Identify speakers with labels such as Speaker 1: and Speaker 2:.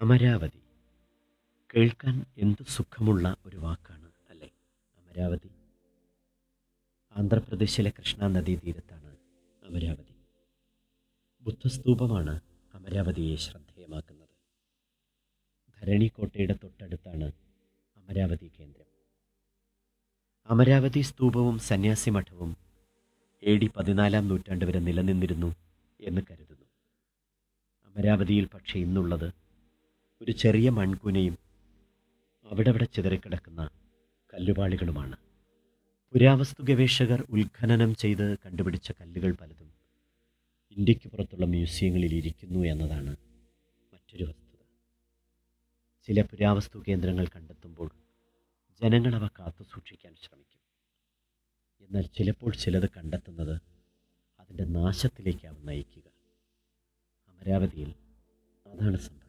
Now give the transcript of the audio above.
Speaker 1: അമരാവതി കേൾക്കാൻ എന്ത് സുഖമുള്ള ഒരു വാക്കാണ് അല്ലേ അമരാവതി ആന്ധ്രാപ്രദേശിലെ കൃഷ്ണ നദീതീരത്താണ് അമരാവതി ബുദ്ധസ്തൂപമാണ് അമരാവതിയെ ശ്രദ്ധേയമാക്കുന്നത് ധരണിക്കോട്ടയുടെ തൊട്ടടുത്താണ് അമരാവതി കേന്ദ്രം അമരാവതി സ്തൂപവും സന്യാസി മഠവും എ ഡി പതിനാലാം നൂറ്റാണ്ട് വരെ നിലനിന്നിരുന്നു എന്ന് കരുതുന്നു അമരാവതിയിൽ പക്ഷേ ഇന്നുള്ളത് ഒരു ചെറിയ മൺകുനയും അവിടവിടെ ചിതറിക്കിടക്കുന്ന കല്ലുപാളികളുമാണ് പുരാവസ്തു ഗവേഷകർ ഉത്ഖനനം ചെയ്ത് കണ്ടുപിടിച്ച കല്ലുകൾ പലതും ഇന്ത്യക്ക് പുറത്തുള്ള മ്യൂസിയങ്ങളിൽ ഇരിക്കുന്നു എന്നതാണ് മറ്റൊരു വസ്തുത ചില പുരാവസ്തു കേന്ദ്രങ്ങൾ കണ്ടെത്തുമ്പോൾ ജനങ്ങൾ അവ കാത്തു സൂക്ഷിക്കാൻ ശ്രമിക്കും എന്നാൽ ചിലപ്പോൾ ചിലത് കണ്ടെത്തുന്നത് അതിൻ്റെ നാശത്തിലേക്കാവും നയിക്കുക അമരാവതിയിൽ അതാണ് സംഭവിക്കുന്നത്